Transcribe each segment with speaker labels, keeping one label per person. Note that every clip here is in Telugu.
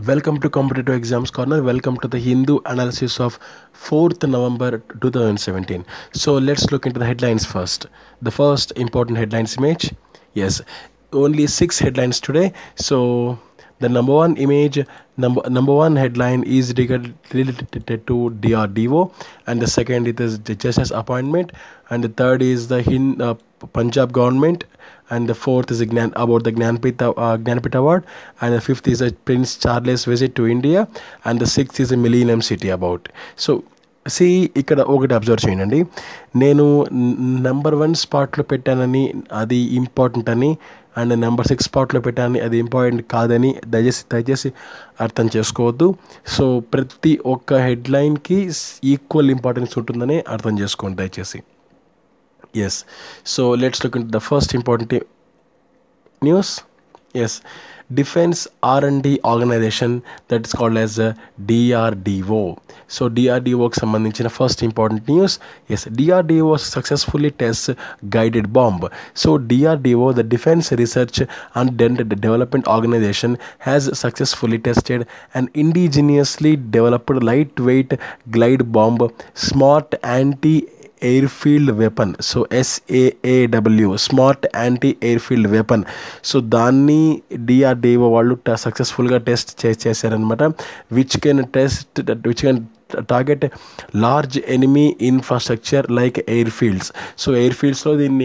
Speaker 1: Welcome to Competitive Exams Corner. Welcome to the Hindu analysis of 4th November 2017. So let's look into the headlines first. The first important headlines image. Yes, only six headlines today. So the number one image, number number one headline is regarded related to DRDO, and the second it is the justice appointment, and the third is the Hin, uh, Punjab government, and the fourth is Gnan, about the Gnanpith, uh, Gnanpith Award, and the fifth is a Prince Charles visit to India, and the sixth is a Millennium City about. So see ఇక్కడ ఒకటి అబ్జర్వ్ చేయండి నేను నెంబర్ వన్ స్పాట్లో పెట్టానని అది ఇంపార్టెంట్ అని అండ్ నెంబర్ సిక్స్ స్పాట్లో పెట్టానని అది ఇంపార్టెంట్ కాదని దయచేసి దయచేసి అర్థం చేసుకోవద్దు సో ప్రతి ఒక్క హెడ్లైన్కి ఈక్వల్ ఇంపార్టెన్స్ ఉంటుందని అర్థం చేసుకోండి దయచేసి is so let's look in the first important news is defence R and D organisation that is called as DRDO so డిఆర్డిఓకి సంబంధించిన first important news is DRDO successfully test guided bomb so DRDO the defence research and development organisation has successfully tested and indigenously developed light weight glide bomb smart anti airfield weapon so SAAW smart anti airfield weapon so దాన్ని డిఆర్డిఓ వాళ్ళు సక్సెస్ఫుల్గా టెస్ట్ చేశారనమాట which can test which can target large enemy infrastructure like airfields so air ఫీల్డ్స్లో దీన్ని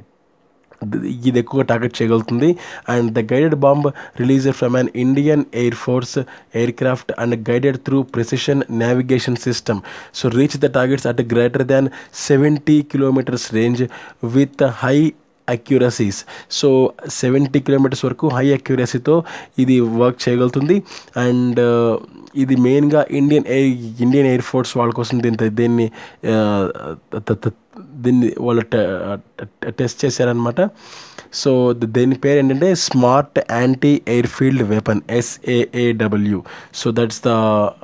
Speaker 1: ఇది ఎక్కువగా టార్గెట్ చేయగలుగుతుంది and the guided bomb release from an Indian Air Force aircraft and guided through precision navigation system so reach the targets at greater than seventy kilometres range with high accuracies so seventy kilometres వరకు హై అక్యురసీతో ఇది వర్క్ చేయగలుగుతుంది అండ్ ఇది మెయిన్గా Indian Air Indian Air Force వాళ్ళ కోసం దీని దీన్ని దీన్ని వాళ్ళు టెస్ట్ చేశారనమాట సో దీని పేరు ఏంటంటే smart anti airfield weapon SAAW so that's the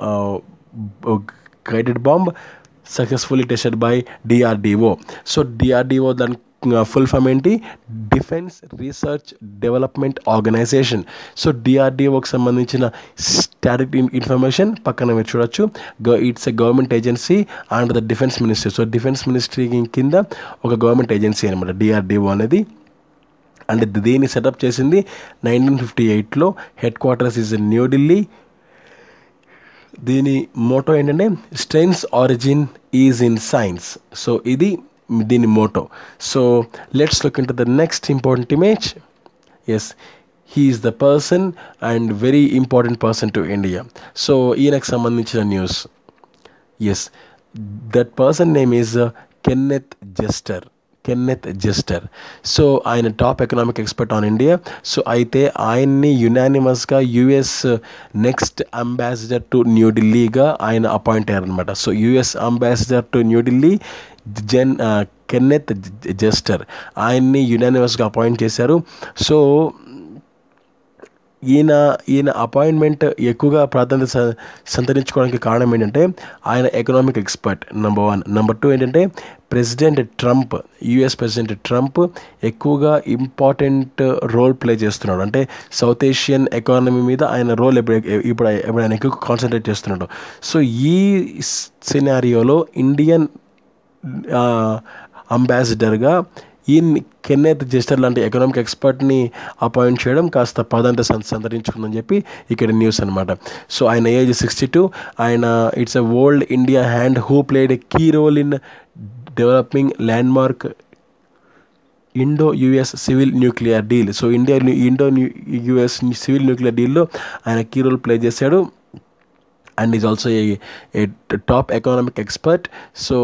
Speaker 1: guided bomb successfully tested by DRDO so DRDO దాని ఫుల్ ఫామ్ ఏంటి defence research development organisation so డిఆర్డిఓకి సంబంధించిన స్టాటిక్ ఇన్ఫర్మేషన్ పక్కన మీరు చూడొచ్చు it's a government agency and the defence ministry so defence ministry కింద ఒక గవర్నమెంట్ ఏజెన్సీ అనమాట డిఆర్డిఓ అనేది అండ్ దీన్ని సెటప్ చేసింది నైన్టీన్ ఫిఫ్టీ ఎయిట్లో హెడ్ క్వార్టర్స్ ఈజ్ న్యూఢిల్లీ దీని మోటో ఏంటంటే strains origin is in science so ఇది దీని motto so let's look into the next important image is he is the person and very important person to India so ఈయనకు సంబంధించిన news is that person name is Kenneth Juster Kenneth Juster so ఆయన top economic expert on India so అయితే ఆయన్ని యునానిమస్గా యుఎస్ నెక్స్ట్ అంబాసిడర్ టు న్యూఢిల్లీగా ఆయన అపాయింట్ అయ్యారనమాట so US ambassador to New Delhi జెన్ కెన్నెత్ జెస్టర్ ఆయన్ని యునానిమస్గా అపాయింట్ చేశారు సో ఈయన ఈయన అపాయింట్మెంట్ ఎక్కువగా ప్రాధాన్యత సంతరించుకోవడానికి కారణం ఏంటంటే ఆయన economic expert number one number two ఏంటంటే president Trump US president Trump ఎక్కువగా ఇంపార్టెంట్ రోల్ ప్లే చేస్తున్నాడు అంటే సౌత్ ఏషియన్ ఎకానమీ మీద ఆయన రోల్ ఇప్పుడు ఇప్పుడు ఇప్పుడు ఆయన ఎక్కువ కాన్సన్ట్రేట్ చేస్తున్నాడు సో ఈ సినారియోలో ఇండియన్ అంబాసిడర్గా ఈ కెన్నెత్ జెస్టర్ లాంటి ఎకనామిక్ ఎక్స్పర్ట్ని అపాయింట్ చేయడం కాస్త ప్రాధాన్యత సంతరించుకుందని చెప్పి ఇక్కడ న్యూస్ అనమాట సో ఆయన ఏజ్ సిక్స్టీ టూ ఆయన it's a world India hand who played a key role in developing landmark Indo US civil nuclear deal so India Indo US civil nuclear డీల్లో ఆయన కీ రోల్ ప్లే చేశాడు and is also a top economic expert so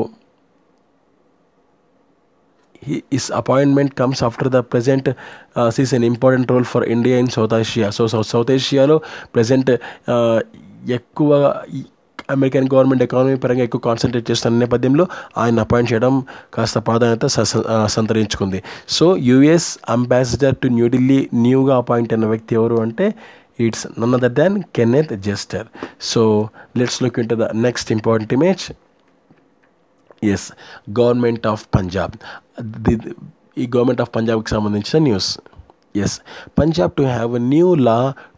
Speaker 1: his appointment comes after the present uh, sees an important role for India in South Asia. So, so South Asiaలో ప్రజెంట్ ఎక్కువ అమెరికన్ గవర్నమెంట్ ఎకానమీ పరంగా ఎక్కువ కాన్సన్ట్రేట్ చేస్తున్న నేపథ్యంలో ఆయన అపాయింట్ చేయడం కాస్త ప్రాధాన్యత సంతరించుకుంది so US ambassador to New Delhi న్యూగా అపాయింట్ అయిన వ్యక్తి ఎవరు అంటే it's none other than Kenneth Juster so let's look into the next important image is government of Punjab ఈ గవర్నమెంట్ ఆఫ్ పంజాబ్కి సంబంధించిన news is Punjab to have a new law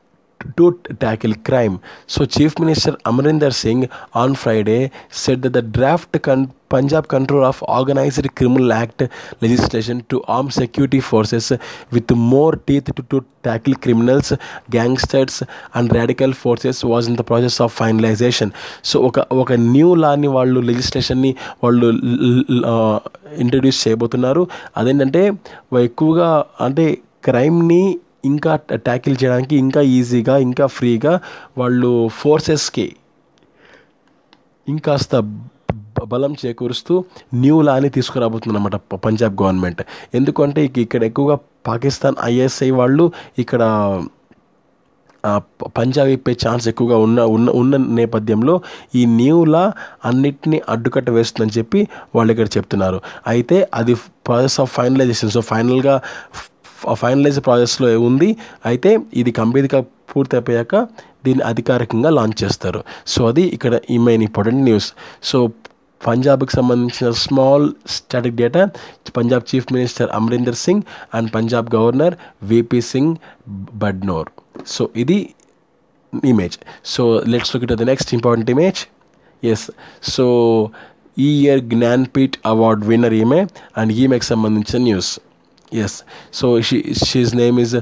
Speaker 1: to tackle crime. So, Chief Minister Amarinder Singh on Friday said that the draft con- Punjab Control of Organized Criminal Act legislation to arm security forces with more teeth to, to tackle criminals, gangsters, and radical forces was in the process of finalization. So ఒక ఒక న్యూ లాని వాళ్ళు లెజిస్లేషన్ని వాళ్ళు ఇంట్రడ్యూస్ చేయబోతున్నారు అదేంటంటే ఎక్కువగా అంటే క్రైమ్ని ఇంకా ట్యాకిల్ చేయడానికి ఇంకా ఈజీగా ఇంకా ఫ్రీగా వాళ్ళు ఫోర్సెస్కి ఇంకాస్త బ- బలం చేకూరుస్తూ న్యూ లాని తీసుకురాబోతుంది అనమాట పంజాబ్ గవర్నమెంట్ ఎందుకంటే ఇక- ఇక్కడ ఎక్కువగా పాకిస్తాన్ ఐఎస్ఐ వాళ్ళు ఇక్కడ ఆ, ప- పంజాబ్ ఇప్పే ఛాన్స్ ఎక్కువగా ఉన్న ఉన్న ఉన్న నేపథ్యంలో ఈ న్యూ లా అన్నిటినీ అడ్డుకట్ట వేస్తుందని చెప్పి వాళ్ళు ఇక్కడ చెప్తున్నారు అయితే అది ప్రాసెస్ ఆఫ్ ఫైనలైజేషన్ సో ఫైనల్గా ఫైనలైజ్ ప్రాసెస్లో ఉంది అయితే ఇది కంప్లీట్గా పూర్తి అయిపోయాక దీన్ని అధికారికంగా లాంచ్ చేస్తారు సో అది ఇక్కడ ఈ మెయిన్ ఇంపార్టెంట్ న్యూస్ సో పంజాబ్కి సంబంధించిన small static data Punjab chief minister Amarinder Singh and Punjab governor V P Singh Badnore so ఇది image so let's look it the next important image is so ఈ ఇయర్ జ్ఞాన్పీఠ్ అవార్డ్ విన్నర్ ఈమె అండ్ ఈమెకి సంబంధించిన news is so she she's name is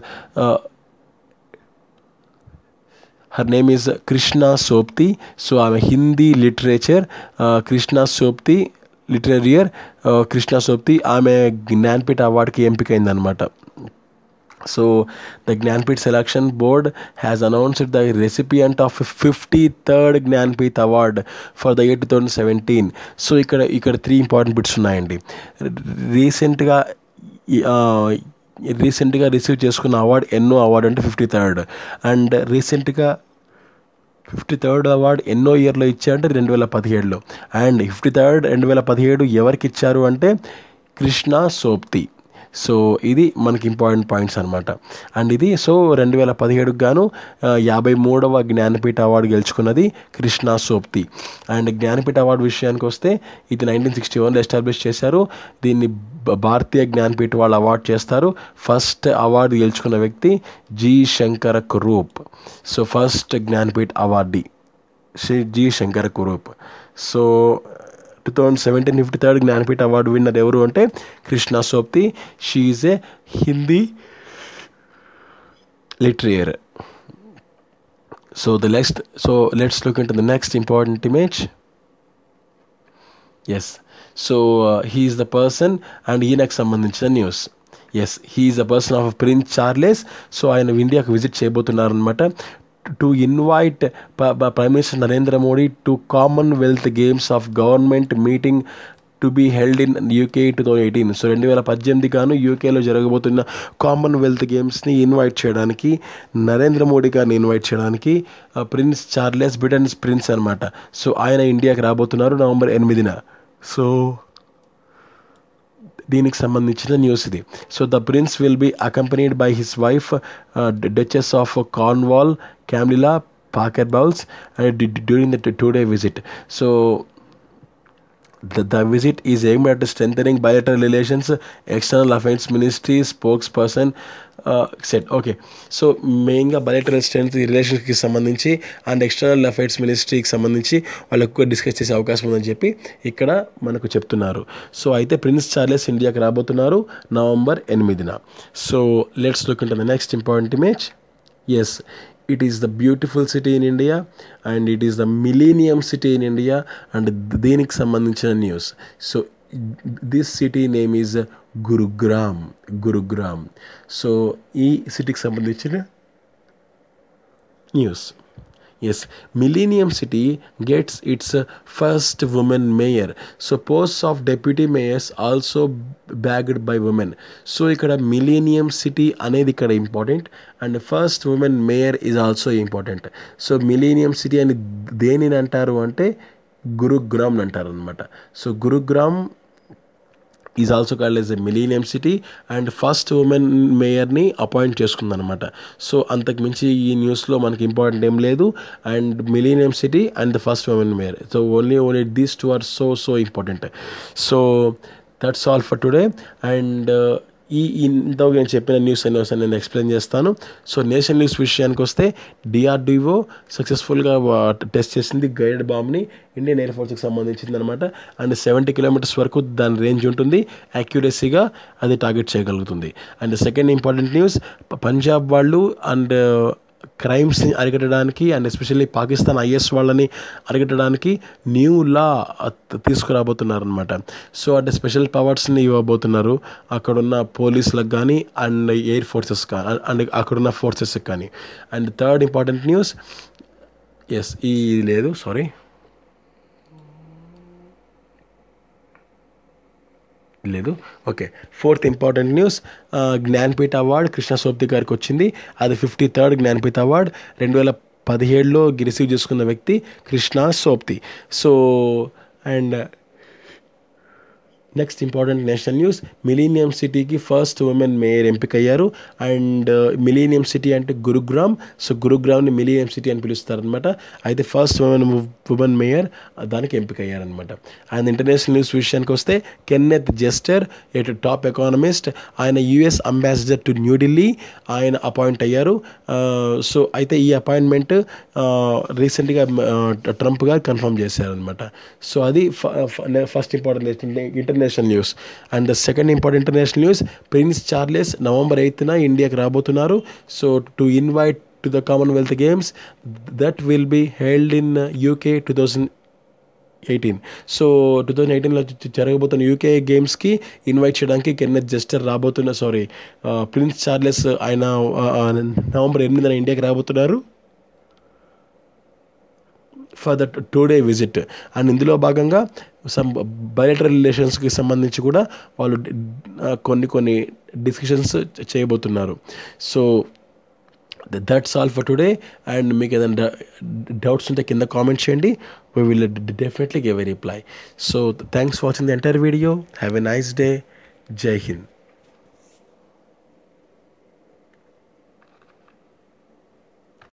Speaker 1: her name is Krishna Sobti so ఆమె హిందీ లిటరేచర్ కృష్ణ సోప్తి లిటరేరియర్ కృష్ణ సోప్తి ఆమె Jnanpith అవార్డుకి ఎంపికైందనమాట so the Jnanpith selection board has announced the recipient of fifty third Jnanpith award for the year two thousand seventeen so ఇక్కడ ఇక్కడ త్రీ ఇంపార్టెంట్ బిట్స్ ఉన్నాయండి రీసెంట్గా రీసెంట్గా రిసీవ్ చేసుకున్న అవార్డ్ ఎన్నో అవార్డు అంటే ఫిఫ్టీ థర్డ్ అండ్ రీసెంట్గా ఫిఫ్టీ థర్డ్ అవార్డ్ ఎన్నో ఇయర్లో ఇచ్చారంటే రెండు వేల పదిహేడులో అండ్ ఫిఫ్టీ థర్డ్ రెండు వేల పదిహేడు ఎవరికి ఇచ్చారు అంటే కృష్ణ సోప్తి సో ఇది మనకి ఇంపార్టెంట్ పాయింట్స్ అనమాట అండ్ ఇది సో రెండు వేల పదిహేడుకి గాను ఆ, యాభై మూడవ జ్ఞానపీఠ అవార్డు గెలుచుకున్నది కృష్ణ సోప్తి అండ్ జ్ఞానపీఠ అవార్డు విషయానికి వస్తే ఇది నైన్టీన్ సిక్స్టీ వన్లో ఎస్టాబ్లిష్ చేశారు దీన్ని భ- భారతీయ జ్ఞానపీఠ వాళ్ళు అవార్డు చేస్తారు ఫస్ట్ అవార్డు గెలుచుకున్న వ్యక్తి G Shankara Kurup so first Jnanpith awardee Shri G Shankara Kurup so two thousand seventeen fifty third Jnanpith award winner ఎవరు అంటే Krishna Sobti she's a Hindi litterateur so the next so let's look into the next important image is so he's the person and ఈయనకు సంబంధించిన news is he's the person of Prince Charles so ఆయన ఇండియాకు విజిట్ చేయబోతున్నారనమాట to invite prime minister Narendra Modi to Commonwealth Games of government meeting to be held in UK two thousand eighteen so రెండు వేల పద్దెనిమిది గాను యూకేలో జరగబోతున్న కామన్వెల్త్ గేమ్స్ని ఇన్వైట్ చేయడానికి నరేంద్ర మోడీ గారిని ఇన్వైట్ చేయడానికి ఆ, ప్రిన్స్ చార్లెస్ బ్రిటన్స్ ప్రిన్స్ అనమాట సో ఆయన ఇండియాకి రాబోతున్నారు నవంబర్ ఎనిమిదిన సో దీనికి సంబంధించిన న్యూస్ ఇది so the prince will be accompanied by his wife Duchess of Cornwall Camilla Parker Bowles during the two day visit so The, the visit is aimed at strengthening bilateral relations, external affairs ministry spokesperson uh, said. Okay, so మెయిన్గా బయటరల్ స్ట్రెంత్ రిలేషన్స్కి సంబంధించి అండ్ ఎక్స్టర్నల్ అఫైర్స్ మినిస్ట్రీకి సంబంధించి వాళ్ళు ఎక్కువ డిస్కస్ చేసే అవకాశం ఉందని చెప్పి ఇక్కడ మనకు చెప్తున్నారు సో అయితే ప్రిన్స్ చార్లెస్ ఇండియాకి రాబోతున్నారు నవంబర్ ఎనిమిదిన so let's look in the next important image is it is the beautiful city in India and it is the millennium city in India and దీనికి సంబంధించిన news so this city name is Gurugram Gurugram so ఈ సిటీకి సంబంధించిన news is millennium city gets its first women mayor so post of deputy mayors also bagged by women so ఇక్కడ మిలీనియం సిటీ అనేది ఇక్కడ important and first women mayor is also important so millennium city అని దేనిని అంటారు అంటే గురుగ్రామ్ అంటారు అనమాట so Gurugram is also called as a millennium city and first women మేయర్ని అపాయింట్ చేసుకుందనమాట సో అంతకు మించి ఈ న్యూస్లో మనకి ఇంపార్టెంట్ ఏం లేదు and millennium city and the first women mayor so only only these two are so so important so that's all for today and ఈ ఇంత నేను చెప్పిన న్యూస్ అన్ని ఒకసారి నేను ఎక్స్ప్లెయిన్ చేస్తాను సో నేషన్ న్యూస్ విషయానికి వస్తే డిఆర్డిఓ సక్సెస్ఫుల్గా టెస్ట్ చేసింది గైడెడ్ బాంబ్ని ఇండియన్ ఎయిర్ ఫోర్స్కి సంబంధించింది అనమాట అండ్ సెవెంటీ కిలోమీటర్స్ వరకు దాని రేంజ్ ఉంటుంది యాక్యురసీగా అది టార్గెట్ చేయగలుగుతుంది and second important news Punjab వాళ్ళు అండ్ క్రైమ్స్ని అరికట్టడానికి అండ్ ఎస్పెషల్లీ పాకిస్తాన్ ఐఎస్ వాళ్ళని అరికట్టడానికి న్యూ లా తీసుకురాబోతున్నారు అనమాట సో అంటే స్పెషల్ పవర్స్ని ఇవ్వబోతున్నారు అక్కడున్న పోలీసులకు కానీ అండ్ ఎయిర్ ఫోర్సెస్ కానీ అండ్ అక్కడున్న ఫోర్సెస్కి కానీ and third important news yes ఈ లేదు సారీ లేదు okay fourth important news Jnanpith award Krishna Sobti గారికి వచ్చింది అది ఫిఫ్టీ థర్డ్ జ్ఞాన్పీఠ అవార్డ్ రెండు వేల పదిహేడులో రిసీవ్ చేసుకున్న వ్యక్తి Krishna Sobti so and next important national news millennium సిటీకి ఫస్ట్ ఉమెన్ మేయర్ ఎంపికయ్యారు అండ్ మిలీనియం సిటీ అంటే గురుగ్రామ్ సో గురుగ్రామ్ని మిలీనియం సిటీ అని పిలుస్తారనమాట అయితే ఫస్ట్ ఉమెన్ ఉమెన్ మేయర్ దానికి ఎంపికయ్యారనమాట అండ్ ఇంటర్నేషనల్ న్యూస్ విషయానికి వస్తే Kenneth Juster at top economist ఆయన యుఎస్ అంబాసిడర్ టు న్యూఢిల్లీ ఆయన అపాయింట్ అయ్యారు సో అయితే ఈ అపాయింట్మెంట్ రీసెంట్గా ట్రంప్ గారు కన్ఫర్మ్ చేశారనమాట సో అది first important international news and the second important international news Prince Charles November ఎయిత్న ఇండియాకి రాబోతున్నారు so to invite to the Commonwealth Games that will be held in UK two thousand eighteen so two thousand ఎయిటీన్లో జరగబోతున్న యూకే గేమ్స్కి ఇన్వైట్ చేయడానికి కెన్నెత్ జస్టర్ రాబోతున్న సారీ ప్రిన్స్ చార్లెస్ ఆయన నవంబర్ ఎనిమిదిన ఇండియాకి రాబోతున్నారు for that two day visit and ఇందులో భాగంగా సమ్ బయలటరల్ రిలేషన్స్కి సంబంధించి కూడా వాళ్ళు కొన్ని కొన్ని డిస్కషన్స్ చేయబోతున్నారు so that's all for today and మీకు ఏదైనా డౌట్స్ ఉంటే కింద కామెంట్ చేయండి we will definitely give a reply so thanks watching the entire video have a nice day Jai Hind